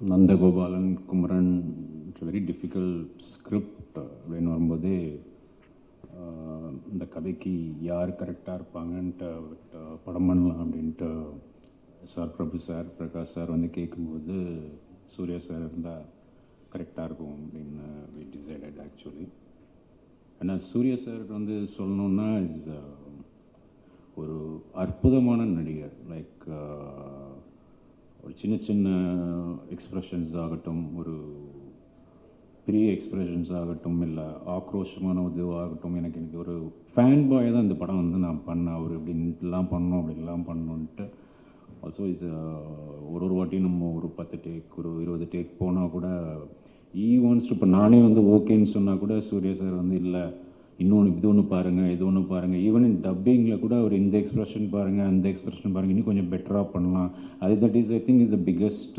Nandagopalan Kumaran it's very difficult script அப்படின்னு வரும்போதே ஆஹ், இந்த கதைக்கு யார் கரெக்டாக இருப்பாங்கன்ட்டு ஆஹ், படம் பண்ணலாம் அப்படின்ட்டு sir Prabhu sir Prakash sir வந்து கேட்கும்போது சூர்யா சார் இருந்தால் கரெக்டாக இருக்கும் அப்படின்னு வி டிசைடட் ஆக்சுவலி ஆனால் சூர்யா சார் வந்து சொல்லணுன்னா இஸ் ஒரு அற்புதமான நடிகர் லைக் ஒரு சின்ன சின்ன எக்ஸ்ப்ரெஷன்ஸ் ஆகட்டும் ஒரு பெரிய எக்ஸ்பிரஷன்ஸ் ஆகட்டும் இல்லை ஆக்ரோஷமான இதுவாகட்டும் எனக்கு எனக்கு ஒரு ஃபேன் பாய் தான் இந்த படம் வந்து நான் பண்ணேன் அவர் இப்படின்ட்டுலாம் பண்ணோம் அப்படின்லாம் பண்ணணுன்ட்டு ஆல்சோ இஸ் ஒரு ஒரு வாட்டியும் நம்ம ஒரு பத்து டேக் ஒரு இருபது டேக் போனால் கூட ஈவன்ஸ் இப்போ நானே வந்து ஓகேன்னு சொன்னால் கூட சூர்யா சார் வந்து இல்லை இன்னொன்று இது ஒன்று பாருங்கள் இது ஒன்று பாருங்கள் ஈவன் இன் டப்பிங்கில் கூட அவர் இந்த எக்ஸ்பிரஷன் பாருங்கள் அந்த எக்ஸ்பிரஷன் பாருங்கள் இன்னும் கொஞ்சம் பெட்டராக பண்ணலாம் அது that is I think is the biggest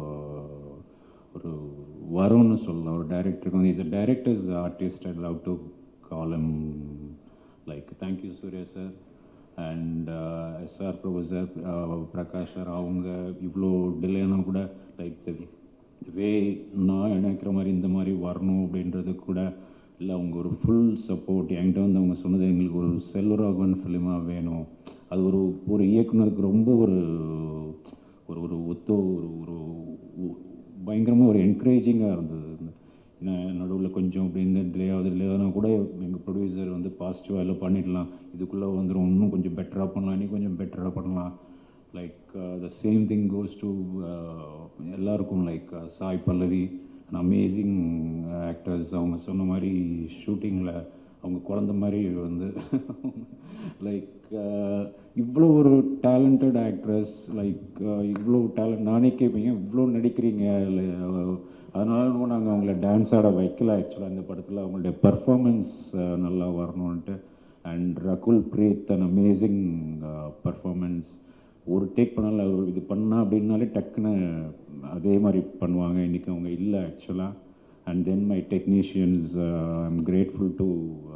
ஒரு வரும்னு சொல்லலாம் ஒரு டைரக்டருக்கு வந்து is a directors artist I love to காலம் like thank you Suriya sir and SR Prabhu sir Prakash sir அவங்க இவ்வளோ டிலேனா கூட லைக் த வே நான் நினைக்கிற மாதிரி இந்த மாதிரி வரணும் அப்படின்றது கூட இல்லை அவங்க ஒரு ஃபுல் சப்போர்ட் என்கிட்ட வந்து அவங்க சொன்னது எங்களுக்கு ஒரு செல்வராகவன் ஃபிலிமாக வேணும் அது ஒரு ஒரு இயக்குனருக்கு ரொம்ப ஒரு ஒரு ஒரு ஒத்து ஒரு ஒரு பயங்கரமாக ஒரு என்கரேஜிங்காக இருந்தது நடுவில் கொஞ்சம் அப்படி இந்த டிலே ஆகுது டிலே ஆகுதுனா கூட எங்கள் ப்ரொடியூசர் வந்து பாசிட்டிவாக எல்லாம் பண்ணிடலாம் இதுக்குள்ளே வந்துடும் இன்னும் கொஞ்சம் பெட்டராக பண்ணலாம் இன்னும் கொஞ்சம் பெட்டராக பண்ணலாம் like the same thing goes to எல்லாருக்கும் like Sai Pallavi amazing actors அவங்க சொன்ன மாதிரி ஷூட்டிங்கில் அவங்க குழந்த மாதிரி வந்து லைக் இவ்வளோ ஒரு டேலண்டட் ஆக்ட்ரஸ் லைக் இவ்வளோ டேலண்ட் நானே கேட்பீங்க இவ்வளோ நடிக்கிறீங்க இல்லை, அஹ், அதனால நாங்கள் அவங்கள டான்ஸ் ஆட வைக்கல ஆக்சுவலாக இந்த படத்தில் அவங்களுடைய பர்ஃபார்மன்ஸ் நல்லா வரணுன்ட்டு and Rakul Preet an amazing performance ஒரு டேக் பண்ணால அவர் இது பண்ணா அப்படின்னாலே டக்குன்னு அதே மாதிரி பண்ணுவாங்க இன்றைக்கி அவங்க இல்லை ஆக்சுவலாக and then my technicians I'm grateful to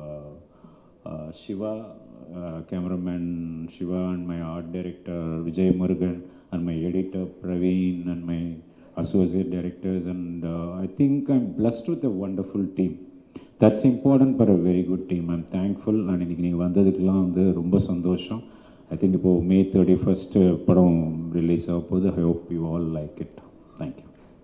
Siva cameraman Siva and my art director Vijay Murugan and my editor Praveen and my associate directors and uh, I think I'm blessed with a wonderful team. That's important for a very good team. I'm thankful and இன்னைக்கு நீங்கள் வந்ததுக்கெல்லாம் வந்து ரொம்ப சந்தோஷம் I think இப்போது May thirty first படம் release ஆக போகுது I hope you all like it thank you